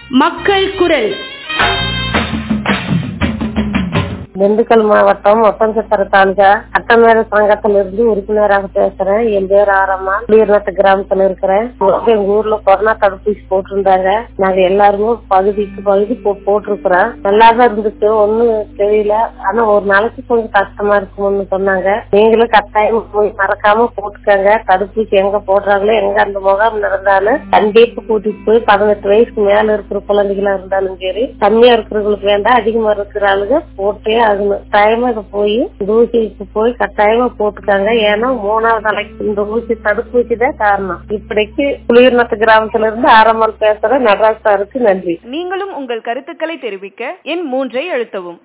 மக்கள் குரல் திண்டுக்கல் மாவட்டம் ஒட்டன்சத்திர தாலுகா சட்டமேல சங்கத்துல இருந்து உறுப்பினராக பேசுறேன் என் பேர் ஆரம்மா குளிர்நத்த கிராமத்துல இருக்கிறேன் எங்க ஊர்ல கொரோனா தடுப்பூசி போட்டிருந்தாங்க நாங்க எல்லாருமே பகுதிக்கு பகுதி போ- போட்டிருக்கிறோம் நல்லா தான் இருந்துச்சு ஒண்ணும் தெரியல ஆனா ஒரு நாளைக்கு கொஞ்சம் கஷ்டமா இருக்கும்னு சொன்னாங்க நீங்களும் கட்டாயம் போய் மறக்காம போட்டுக்கங்க தடுப்பூசி எங்க போடுறாங்களோ எங்க அந்த முகாம் நடந்தாலும் கண்டிப்பா கூட்டிட்டு போய் பதினெட்டு வயசுக்கு மேல இருக்கிற குழந்தைகளா இருந்தாலும் சரி கம்மியா இருக்கிறவங்களுக்கு வேண்டாம் அதிகமா இருக்கிற ஆளுங்க போட்டே ஆகணும் கட்டாயமா இதை போய் இந்த ஊசிக்கு போய் கட்டாயமா போட்டுக்காங்க ஏன்னா மூணாவது நாளைக்கு இந்த ஊசி தடுப்பூசி தான் காரணம் இப்படிக்கு குளிர்நத்த கிராமத்துல இருந்து ஆரம்பம் பேசுற நடராஜ் சாருக்கு நன்றி நீங்களும் உங்கள் கருத்துக்களை தெரிவிக்க எண் மூன்றை அழுத்தவும்